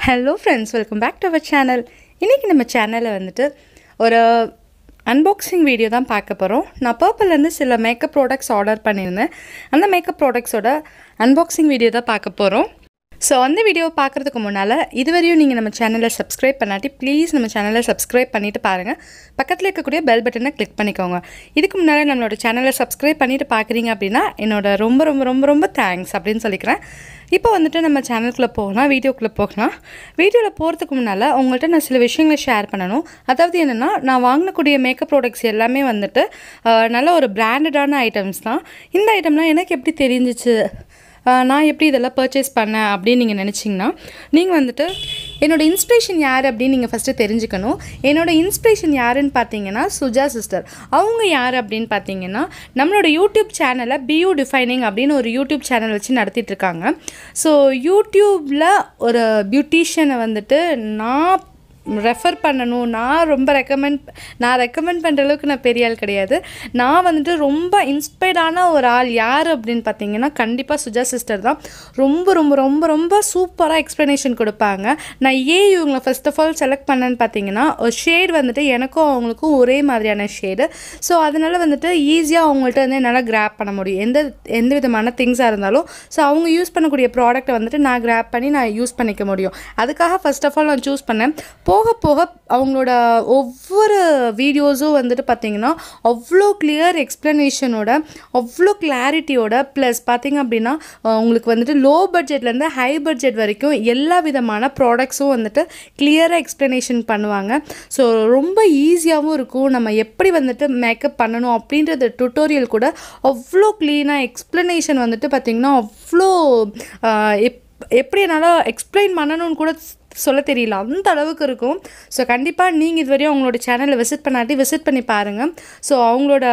hello friends welcome back to our channel இன்றைக்கி நம்ம சேனலில் வந்துட்டு ஒரு அன்பாக்சிங் வீடியோ தான் பார்க்க போகிறோம் நான் பர்பிள்லேருந்து சில மேக்கப் ப்ராடக்ட்ஸ் ஆர்டர் பண்ணியிருந்தேன் அந்த மேக்கப் ப்ராடக்ட்ஸோட அன்பாக்சிங் வீடியோ தான் பார்க்க போகிறோம் ஸோ அந்த வீடியோவை பார்க்குறதுக்கு முன்னால் இதுவரையும் நீங்கள் நம்ம சேனலை சப்ஸ்கிரைப் பண்ணாட்டி ப்ளீஸ் நம்ம சேனலை சப்ஸ்கிரைப் பண்ணிவிட்டு பாருங்கள் பக்கத்தில் இருக்கக்கூடிய பெல் பட்டனை கிளிக் பண்ணிக்கோங்க இதுக்கு முன்னால் நம்மளோட சேனலை சப்ஸ்கிரைப் பண்ணிவிட்டு பார்க்குறீங்க அப்படின்னா என்னோட ரொம்ப ரொம்ப ரொம்ப ரொம்ப தேங்க்ஸ் அப்படின்னு சொல்லிக்கிறேன் இப்போ வந்துட்டு நம்ம சேனலுக்குள்ளே போகலாம் வீடியோக்குள்ளே போகலாம் வீடியோவில் போகிறதுக்கு முன்னால் உங்கள்கிட்ட நான் சில விஷயங்களை ஷேர் பண்ணணும் அதாவது என்னென்னா நான் வாங்கினக்கூடிய மேக்கப் ப்ராடக்ட்ஸ் எல்லாமே வந்துட்டு அஹ், நல்ல ஒரு பிராண்டடான ஐட்டம்ஸ் தான் இந்த ஐட்டம்லாம் எனக்கு எப்படி தெரிஞ்சிச்சு ஆஹ் நான் எப்படி இதெல்லாம் பர்ச்சேஸ் பண்ணேன் அப்படின்னு நீங்கள் நினச்சிங்கன்னா நீங்கள் வந்துட்டு என்னோடய இன்ஸ்பிரேஷன் யார் அப்படின்னு நீங்கள் ஃபஸ்ட்டு தெரிஞ்சுக்கணும் என்னோடய இன்ஸ்பிரேஷன் யாருன்னு பார்த்தீங்கன்னா சுஜா சிஸ்டர் அவங்க யார் அப்படின்னு பார்த்தீங்கன்னா நம்மளோட யூடியூப் சேனலை பியூ டிஃபைனிங் அப்படின்னு ஒரு யூடியூப் சேனல் வச்சு நடத்திட்டு இருக்காங்க ஸோ யூடியூப்பில் ஒரு பியூட்டிஷியனை வந்துட்டு நான் ரெஃபர் பண்ணணும் நான் ரொம்ப ரெக்கமெண்ட் நான் ரெக்கமெண்ட் பண்ணுற அளவுக்கு நான் பெரிய ஆள் கிடையாது நான் வந்துட்டு ரொம்ப இன்ஸ்பயர்டான ஒரு ஆள் யார் அப்படின்னு பார்த்தீங்கன்னா கண்டிப்பாக சுஜா சிஸ்டர் தான் ரொம்ப ரொம்ப ரொம்ப ரொம்ப சூப்பராக எக்ஸ்ப்ளனேஷன் கொடுப்பாங்க நான் ஏன் இவங்களை ஃபர்ஸ்ட் ஆஃப் ஆல் செலக்ட் பண்ணேன்னு பார்த்தீங்கன்னா ஒரு ஷேட் வந்துட்டு எனக்கும் அவங்களுக்கும் ஒரே மாதிரியான ஷேடு ஸோ அதனால் வந்துட்டு ஈஸியாக அவங்கள்ட்ட வந்து என்னால் கிராப் பண்ண முடியும் எந்த எந்த விதமான திங்ஸாக இருந்தாலும் ஸோ அவங்க யூஸ் பண்ணக்கூடிய ப்ராடக்ட்டை வந்துட்டு நான் கிராப் பண்ணி நான் யூஸ் பண்ணிக்க முடியும் அதுக்காக ஃபர்ஸ்ட் ஆஃப் ஆல் நான் சூஸ் பண்ணேன் போக போக அவங்களோட ஒவ்வொரு வீடியோஸும் வந்துட்டு பார்த்தீங்கன்னா அவ்வளோ கிளியர் எக்ஸ்ப்ளனேஷனோட அவ்வளோ கிளாரிட்டியோட ப்ளஸ் பார்த்தீங்க அப்படின்னா அஹ், உங்களுக்கு வந்துட்டு லோ பட்ஜெட்லேருந்து ஹை பட்ஜெட் வரைக்கும் எல்லா விதமான ப்ராடக்ட்ஸும் வந்துட்டு கிளியராக எக்ஸ்ப்ளனேஷன் பண்ணுவாங்க ஸோ ரொம்ப ஈஸியாகவும் இருக்கும் நம்ம எப்படி வந்துட்டு மேக்கப் பண்ணணும் அப்படின்றது டுட்டோரியல் கூட அவ்வளோ க்ளீனாக எக்ஸ்ப்ளனேஷன் வந்துட்டு பார்த்திங்கன்னா அவ்வளோ அஹ், எப் எப்படி என்னால் எக்ஸ்பிளைன் பண்ணணும்னு கூட சொல்ல தெரியல அந்த அளவுக்கு இருக்கும் ஸோ கண்டிப்பாக நீங்கள் இதுவரையும் அவங்களோட சேனலை விசிட் பண்ணாட்டி விசிட் பண்ணி பாருங்கள் ஸோ அவங்களோட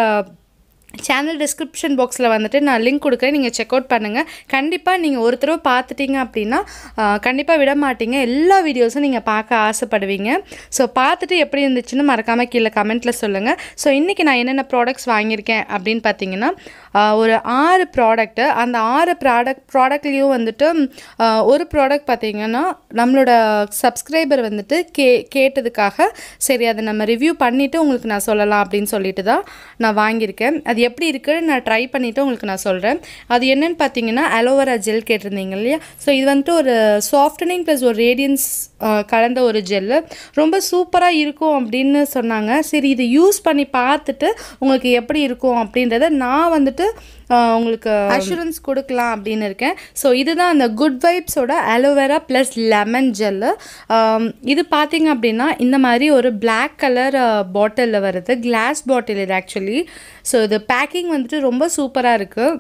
சேனல் டிஸ்கிரிப்ஷன் பாக்ஸில் வந்துட்டு நான் லிங்க் கொடுக்குறேன் நீங்கள் செக் அவுட் பண்ணுங்கள் கண்டிப்பாக நீங்கள் ஒரு தடவை பார்த்துட்டீங்க அப்படின்னா கண்டிப்பாக விட மாட்டீங்க எல்லா வீடியோஸும் நீங்கள் பார்க்க ஆசைப்படுவீங்க ஸோ பார்த்துட்டு எப்படி இருந்துச்சுன்னு மறக்காமல் கீழே கமெண்ட்டில் சொல்லுங்கள் ஸோ இன்றைக்கி நான் என்னென்ன ப்ராடக்ட்ஸ் வாங்கியிருக்கேன் அப்படின்னு பார்த்தீங்கன்னா ஆஹ், ஒரு ஆறு ப்ராடக்ட்டு அந்த ஆறு ப்ராடக்ட் ப்ராடக்ட்லேயும் வந்துட்டு ஆஹ், ஒரு ப்ராடக்ட் பார்த்தீங்கன்னா நம்மளோட சப்ஸ்கிரைபர் வந்துட்டு கே கேட்டதுக்காக சரி அதை நம்ம ரிவ்யூ பண்ணிவிட்டு உங்களுக்கு நான் சொல்லலாம் அப்படின்னு சொல்லிட்டு தான் நான் வாங்கியிருக்கேன் அது எப்படி இருக்குன்னு நான் ட்ரை பண்ணிவிட்டு உங்களுக்கு நான் சொல்கிறேன் அது என்னன்னு பார்த்தீங்கன்னா அலோவேரா ஜெல் கேட்டிருந்தீங்க இல்லையா ஸோ இது வந்துட்டு ஒரு சாஃப்டனிங் ப்ளஸ் ஒரு ரேடியன்ஸ் கலந்த ஒரு ஜெல்லு ரொம்ப சூப்பராக இருக்கும் அப்படின்னு சொன்னாங்க சரி இது யூஸ் பண்ணி பார்த்துட்டு உங்களுக்கு எப்படி இருக்கும் அப்படின்றத நான் வந்துட்டு ஆஹ், உங்களுக்கு அஷூரன்ஸ் கொடுக்கலாம் அப்படின்னு இருக்கேன் ஸோ இதுதான் அந்த குட் வைப்ஸோட அலோவேரா ப்ளஸ் லெமன் ஜெல்லு இது பார்த்தீங்க அப்படின்னா இந்த மாதிரி ஒரு Black கலர் பாட்டிலில் வருது கிளாஸ் பாட்டில் இது ஆக்சுவலி ஸோ இது பேக்கிங் வந்துட்டு ரொம்ப சூப்பராக இருக்குது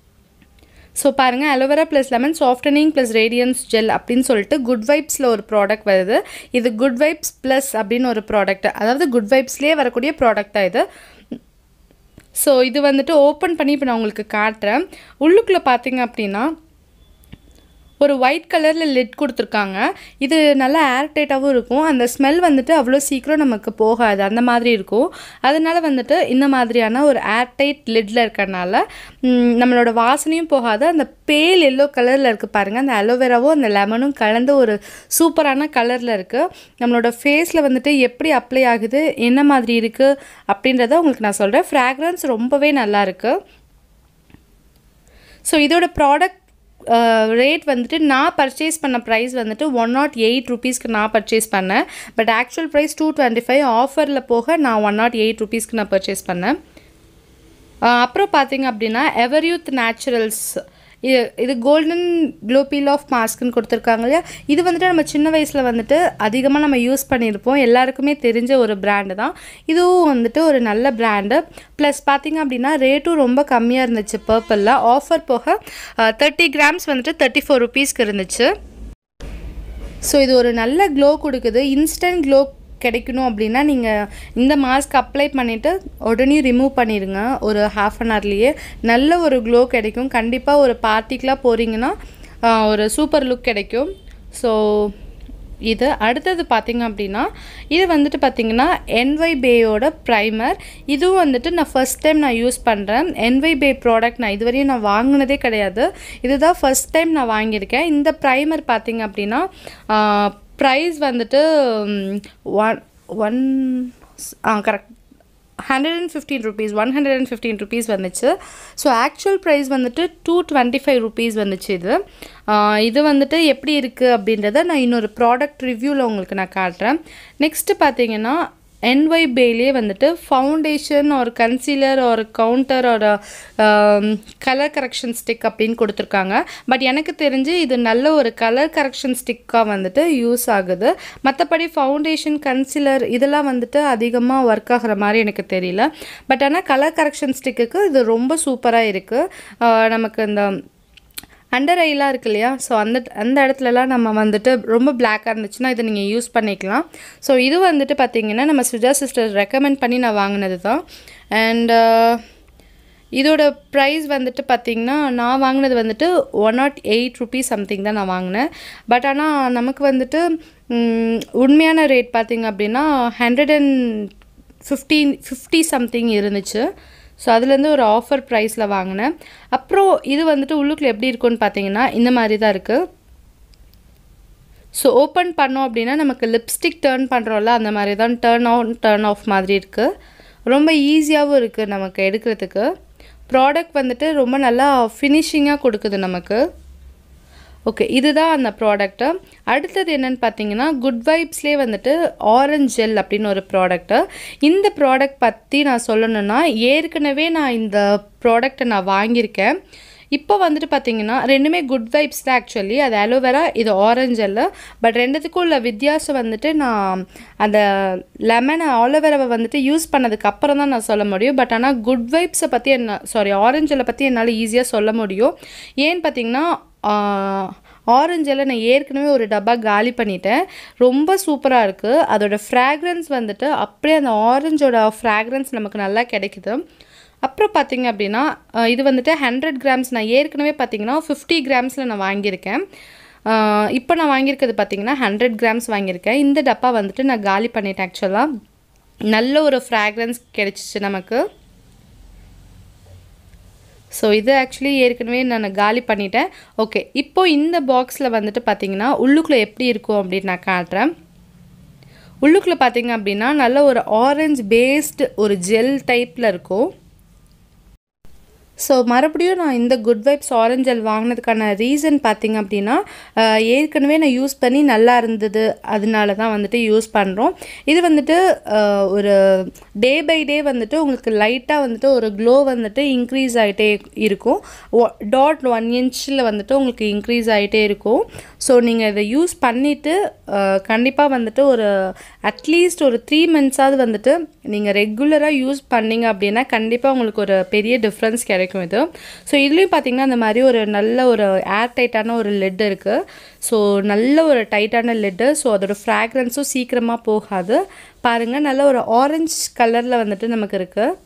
ஸோ பாருங்கள் aloe vera plus lemon softening plus radiance gel அப்படின்னு சொல்லிட்டு குட் வைப்ஸில் ஒரு ப்ராடக்ட் வருது இது குட் வைப்ஸ் ப்ளஸ் அப்படின்னு ஒரு ப்ராடக்ட் அதாவது குட் வைப்ஸ்லேயே வரக்கூடிய ப்ராடக்ட் தான் இது ஸோ இது வந்துட்டு ஓப்பன் பண்ணி இப்போ நான் உங்களுக்கு காட்டுறேன் உள்ளுக்குள்ளே பார்த்தீங்க அப்படின்னா ஒரு ஒயிட் கலரில் லிட் கொடுத்துருக்காங்க இது நல்லா ஏர்டைட்டாகவும் இருக்கும் அந்த ஸ்மெல் வந்துட்டு அவ்வளோ சீக்கிரம் நமக்கு போகாது அந்த மாதிரி இருக்கும் அதனால வந்துட்டு இந்த மாதிரியான ஒரு ஏர்டைட் லிட்டில் இருக்கறனால ம், நம்மளோட வாசனையும் போகாது அந்த பேல் எல்லோ கலரில் இருக்குது பாருங்கள் அந்த அலோவேராவும் அந்த லெமனும் கலந்து ஒரு சூப்பரான கலரில் இருக்குது நம்மளோட ஃபேஸில் வந்துட்டு எப்படி அப்ளை ஆகுது என்ன மாதிரி இருக்குது அப்படின்றத உங்களுக்கு நான் சொல்கிறேன் ஃப்ராக்ரன்ஸ் ரொம்பவே நல்லா இருக்குது ஸோ இதோட ப்ராடக்ட் ரேட் வந்துட்டு நான் பர்ச்சேஸ் பண்ண ப்ரைஸ் வந்துட்டு ஒன் நாட் எயிட் ருபீஸ்க்கு நான் பர்ச்சேஸ் பண்ணேன் but actual price two twenty five ஆஃபரில் போக நான் ஒன் நாட் எயிட் ருபீஸ்க்கு நான் பர்ச்சேஸ் பண்ணேன் அஹ் அப்புறம் பார்த்தீங்க அப்படின்னா எவர் யூத் நேச்சுரல்ஸ் இது இது கோல்டன் க்ளோ பீல் ஆஃப் மாஸ்க்னு கொடுத்துருக்காங்க இல்லையா இது வந்துட்டு நம்ம சின்ன வயசில் வந்துட்டு அதிகமாக நம்ம யூஸ் பண்ணியிருப்போம் எல்லாருக்குமே தெரிஞ்ச ஒரு பிராண்டு தான் இதுவும் வந்துட்டு ஒரு நல்ல பிராண்டு ப்ளஸ் பார்த்தீங்க அப்படின்னா ரேட்டும் ரொம்ப கம்மியாக இருந்துச்சு பர்பிளில் ஆஃபர் போக தேர்ட்டி கிராம்ஸ் வந்துட்டு தேர்ட்டி ஃபோர் ருபீஸ்க்கு இருந்துச்சு ஸோ இது ஒரு நல்ல க்ளோ கொடுக்குது இன்ஸ்டன்ட் க்ளோ கிடைக்கணும் அப்படின்னா நீங்கள் இந்த மாஸ்க் அப்ளை பண்ணிவிட்டு உடனே ரிமூவ் பண்ணிடுங்க ஒரு ஹாஃப் அன் ஹவர்லேயே நல்ல ஒரு க்ளோ கிடைக்கும் கண்டிப்பாக ஒரு பார்ட்டிக்கெலாம் போகிறீங்கன்னா ஆஹ், ஒரு சூப்பர் லுக் கிடைக்கும் ஸோ இது அடுத்தது பார்த்தீங்க அப்படின்னா இது வந்துட்டு பார்த்தீங்கன்னா என்ஒய் பேயோட ப்ரைமர் இதுவும் வந்துட்டு நான் ஃபர்ஸ்ட் டைம் நான் யூஸ் பண்ணுறேன் என்ஒய் பே ப்ராடக்ட் நான் இதுவரையும் நான் வாங்கினதே கிடையாது இதுதான் ஃபர்ஸ்ட் டைம் நான் வாங்கியிருக்கேன் இந்த ப்ரைமர் பார்த்தீங்க அப்படின்னா ப்ரைஸ் வந்துட்டு one one ah correct hundred and fifteen rupees one hundred and fifteen rupees வந்துச்சு ஸோ ஆக்சுவல் ப்ரைஸ் வந்துட்டு டூ டுவெண்ட்டி ஃபைவ் ருபீஸ் வந்துச்சு இது ஆஹ் இது வந்துட்டு எப்படி இருக்குது அப்படின்றத நான் இன்னொரு ப்ராடக்ட் ரிவ்யூவில் உங்களுக்கு நான் காட்டுறேன் நெக்ஸ்ட்டு பார்த்தீங்கன்னா என்ஒய் பேலே வந்துட்டு ஃபவுண்டேஷன் ஒரு கன்சீலர் ஒரு கவுண்டர் ஒரு கலர் கரெக்ஷன் ஸ்டிக் அப்படின்னு கொடுத்துருக்காங்க பட் எனக்கு தெரிஞ்சு இது நல்ல ஒரு கலர் கரெக்ஷன் ஸ்டிக்காக வந்துட்டு யூஸ் ஆகுது மற்றபடி ஃபவுண்டேஷன் கன்சீலர் இதெல்லாம் வந்துட்டு அதிகமாக ஒர்க் ஆகிற மாதிரி எனக்கு தெரியல பட் ஆனால் கலர் கரெக்ஷன் ஸ்டிக்குக்கு இது ரொம்ப சூப்பராக இருக்குது நமக்கு இந்த அண்டர் ஐலாம் இருக்கு இல்லையா ஸோ அந்த அந்த இடத்துலலாம் நம்ம வந்துட்டு ரொம்ப பிளாக்காக இருந்துச்சுன்னா இதை நீங்கள் யூஸ் பண்ணிக்கலாம் ஸோ இது வந்துட்டு பார்த்தீங்கன்னா நம்ம சுஜா சிஸ்டர் ரெக்கமெண்ட் பண்ணி நான் வாங்கினது தான் அண்ட் இதோட ப்ரைஸ் வந்துட்டு பார்த்திங்கன்னா நான் வாங்கினது வந்துட்டு one naught eight rupees something தான் நான் வாங்கினேன் பட் ஆனால் நமக்கு வந்துட்டு ம், உண்மையான ரேட் பார்த்திங்க அப்படின்னா hundred and fifteen fifty something இருந்துச்சு ஸோ அதுலேருந்து ஒரு ஆஃபர் ப்ரைஸில் வாங்கினேன் அப்புறம் இது வந்துட்டு உள்ளுக்குள்ள எப்படி இருக்கும்னு பார்த்தீங்கன்னா இந்த மாதிரி தான் இருக்குது ஸோ ஓப்பன் பண்ணோம் அப்படின்னா நமக்கு லிப்ஸ்டிக் டேர்ன் பண்ணுறோம்ல அந்த மாதிரி தான் டேர்ன் ஆன் டேர்ன் ஆஃப் மாதிரி இருக்குது ரொம்ப ஈஸியாகவும் இருக்குது நமக்கு எடுக்கிறதுக்கு ப்ராடக்ட் வந்துட்டு ரொம்ப நல்லா ஃபினிஷிங்காக கொடுக்குது நமக்கு ஓகே இதுதான் அந்த ப்ராடக்ட்டு அடுத்தது என்னன்னு பார்த்தீங்கன்னா குட் வைப்ஸ்லேயே வந்துட்டு ஆரஞ்ச் ஜெல் அப்படின்னு ஒரு ப்ராடக்ட்டு இந்த ப்ராடக்ட் பற்றி நான் சொல்லணும்னா ஏற்கனவே நான் இந்த ப்ராடக்ட்டை நான் வாங்கியிருக்கேன் இப்போ வந்துட்டு பார்த்தீங்கன்னா ரெண்டுமே குட் வைப்ஸ் தான் ஆக்சுவலி அது அலோவேரா இது ஆரஞ்ச் ஜெல்லு பட் ரெண்டுத்துக்கும் உள்ள வித்தியாசம் வந்துட்டு நான் அந்த லெமன் ஆலோவேராவை வந்துட்டு யூஸ் பண்ணதுக்கு அப்புறம் தான் நான் சொல்ல முடியும் பட் ஆனால் குட் வைப்ஸை பற்றி என்ன சாரி ஆரஞ்சில் பற்றி என்னால் ஈஸியாக சொல்ல முடியும் ஏன்னு பார்த்தீங்கன்னா ஆரஞ்சில் நான் ஏற்கனவே ஒரு டப்பா காலி பண்ணிட்டேன் ரொம்ப சூப்பராக இருக்குது அதோட ஃப்ராக்ரன்ஸ் வந்துட்டு அப்படியே அந்த ஆரஞ்சோட ஃப்ராக்ரன்ஸ் நமக்கு நல்லா கிடைக்குது அப்புறம் பார்த்தீங்க அப்படின்னா அஹ் இது வந்துட்டு ஹண்ட்ரட் கிராம்ஸ் நான் ஏற்கனவே பார்த்தீங்கன்னா ஃபிஃப்டி கிராம்ஸில் நான் வாங்கியிருக்கேன் அஹ் இப்போ நான் வாங்கியிருக்கிறது பார்த்தீங்கன்னா ஹண்ட்ரட் கிராம்ஸ் வாங்கியிருக்கேன் இந்த டப்பா வந்துட்டு நான் காலி பண்ணிட்டேன் ஆக்சுவலாக நல்ல ஒரு ஃப்ராக்ரன்ஸ் கிடைச்சிச்சு நமக்கு ஸோ இது ஆக்சுவலி ஏற்கனவே நான் காலி பண்ணிட்டேன் ஓகே இப்போ இந்த பாக்ஸில் வந்துட்டு பார்த்தீங்கன்னா உள்ளுக்குள்ளே எப்படி இருக்கும் அப்படின்னு நான் காட்டுறேன் உள்ளுக்குள்ளே பார்த்தீங்க அப்படின்னா நல்ல ஒரு ஆரஞ்சு பேஸ்டு ஒரு ஜெல் டைப்பில் இருக்கும் ஸோ மறுபடியும் நான் இந்த குட் வைப்ஸ் ஆரஞ்சல் வாங்கினதுக்கான ரீசன் பார்த்தீங்க அப்படின்னா ஆஹ், ஏற்கனவே நான் யூஸ் பண்ணி நல்லா இருந்தது அதனால தான் வந்துட்டு யூஸ் பண்ணுறோம் இது வந்துட்டு ஆஹ், ஒரு டே பை டே வந்துட்டு உங்களுக்கு லைட்டாக வந்துட்டு ஒரு க்ளோ வந்துட்டு இன்க்ரீஸ் ஆகிட்டே இருக்கும் டாட் ஒன் இன்ச்சில் வந்துட்டு உங்களுக்கு இன்க்ரீஸ் ஆகிட்டே இருக்கும் ஸோ நீங்கள் இதை யூஸ் பண்ணிவிட்டு கண்டிப்பாக வந்துட்டு ஒரு அட்லீஸ்ட் ஒரு த்ரீ மந்த்ஸாவது வந்துட்டு நீங்கள் ரெகுலராக யூஸ் பண்ணீங்க அப்படின்னா கண்டிப்பாக உங்களுக்கு ஒரு பெரிய டிஃப்ரென்ஸ் கிடைக்கும் இது ஸோ இதுலேயும் பார்த்தீங்கன்னா அந்த மாதிரி ஒரு நல்ல ஒரு ஏர் டைட்டான ஒரு லெட் இருக்குது ஸோ நல்ல ஒரு டைட்டான லெட்டு ஸோ அதோட ஃப்ராக்ரன்ஸும் சீக்கிரமாக போகாது பாருங்கள் நல்ல ஒரு ஆரஞ்சு கலரில் வந்துட்டு நமக்கு இருக்குது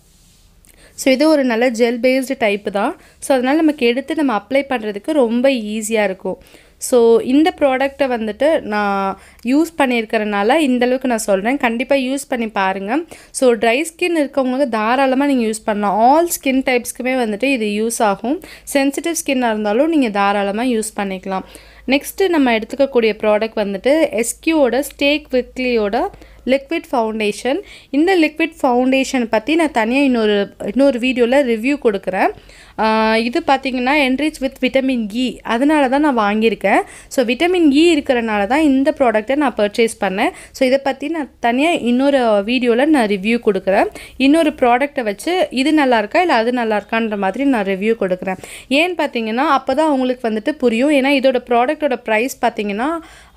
ஸோ இது ஒரு நல்ல ஜெல் பேஸ்டு டைப்பு தான் ஸோ அதனால் நமக்கு எடுத்து நம்ம அப்ளை பண்ணுறதுக்கு ரொம்ப ஈஸியாக இருக்கும் ஸோ இந்த ப்ராடக்ட்டை வந்துட்டு நான் யூஸ் பண்ணியிருக்கிறனால இந்த அளவுக்கு நான் சொல்கிறேன் கண்டிப்பாக யூஸ் பண்ணி பாருங்கள் ஸோ ட்ரை ஸ்கின் இருக்கவங்களுக்கு தாராளமாக நீங்கள் யூஸ் பண்ணலாம் ஆல் ஸ்கின் டைப்ஸ்க்குமே வந்துட்டு இது யூஸ் ஆகும் சென்சிட்டிவ் ஸ்கின்னாக இருந்தாலும் நீங்கள் தாராளமாக யூஸ் பண்ணிக்கலாம் நெக்ஸ்ட்டு நம்ம எடுத்துக்கக்கூடிய ப்ராடக்ட் வந்துட்டு எஸ்கியூவோட ஸ்டேக் விக்லியோட லிக்விட் ஃபவுண்டேஷன் இந்த லிக்விட் ஃபவுண்டேஷன் பற்றி நான் தனியாக இன்னொரு இன்னொரு வீடியோவில் ரிவ்யூ கொடுக்குறேன் ஆஹ் இது பார்த்தீங்கன்னா என்ரிச் வித் விட்டமின் இ அதனால தான் நான் வாங்கியிருக்கேன் ஸோ விட்டமின் இ இருக்கிறனால தான் இந்த ப்ராடக்ட்டை நான் பர்ச்சேஸ் பண்ணேன் ஸோ இதை பற்றி நான் தனியாக இன்னொரு வீடியோவில் நான் ரிவ்யூ கொடுக்குறேன் இன்னொரு ப்ராடக்ட்டை வச்சு இது நல்லா இருக்கா இல்லை அது நல்லா இருக்கான்ற மாதிரி நான் ரிவ்யூ கொடுக்குறேன் ஏன்னு பார்த்தீங்கன்னா அப்போ தான் உங்களுக்கு வந்துட்டு புரியும் ஏன்னா இதோட ப்ராடக்ட்டோட ப்ரைஸ் பார்த்தீங்கன்னா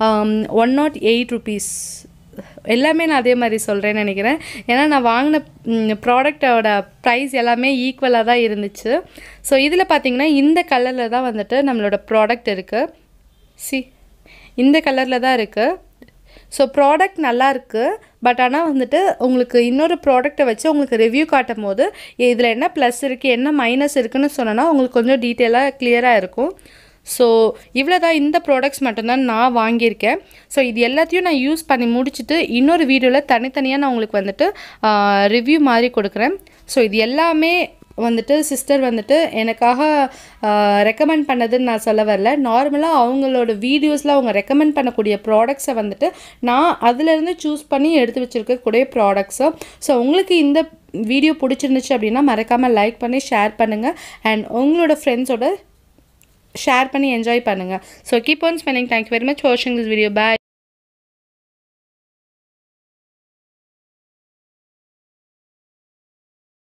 ஒன் நாட் எயிட் ருபீஸ் எல்லாமே நான் அதே மாதிரி சொல்கிறேன்னு நினைக்கிறேன் ஏன்னா நான் வாங்கின ப்ராடக்டோட ப்ரைஸ் எல்லாமே ஈக்குவலாக தான் இருந்துச்சு ஸோ இதில் பார்த்தீங்கன்னா இந்த கலரில் தான் வந்துட்டு நம்மளோட ப்ராடக்ட் இருக்குது சி இந்த கலரில் தான் இருக்குது ஸோ ப்ராடக்ட் நல்லா இருக்குது பட் ஆனால் வந்துட்டு உங்களுக்கு இன்னொரு ப்ராடக்ட்டை வச்சு உங்களுக்கு ரிவ்யூ காட்டும் போது இதில் என்ன ப்ளஸ் இருக்குது என்ன மைனஸ் இருக்குன்னு சொன்னோன்னா உங்களுக்கு கொஞ்சம் டீட்டெயிலாக கிளியராக இருக்கும் ஸோ இவ்வளோ தான் இந்த ப்ராடக்ட்ஸ் மட்டும்தான் நான் வாங்கியிருக்கேன் ஸோ இது எல்லாத்தையும் நான் யூஸ் பண்ணி முடிச்சுட்டு இன்னொரு வீடியோவில் தனித்தனியாக நான் உங்களுக்கு வந்துட்டு ரிவ்யூ மாதிரி கொடுக்குறேன் ஸோ இது எல்லாமே வந்துட்டு சிஸ்டர் வந்துட்டு எனக்காக ரெக்கமெண்ட் பண்ணதுன்னு நான் சொல்ல வரல நார்மலாக அவங்களோட வீடியோஸில் அவங்க ரெக்கமெண்ட் பண்ணக்கூடிய ப்ராடக்ட்ஸை வந்துட்டு நான் அதுலேருந்து சூஸ் பண்ணி எடுத்து வச்சுருக்கக்கூடிய ப்ராடக்ட்ஸு ஸோ உங்களுக்கு இந்த வீடியோ பிடிச்சிருந்துச்சு அப்படின்னா மறக்காமல் லைக் பண்ணி ஷேர் பண்ணுங்கள் அண்ட் உங்களோட ஃப்ரெண்ட்ஸோட ஷேர் பண்ணி என்ஜாய் பண்ணுங்கள் so keep on spending thank you very much வாட்சிங் திஸ் வீடியோ பாய்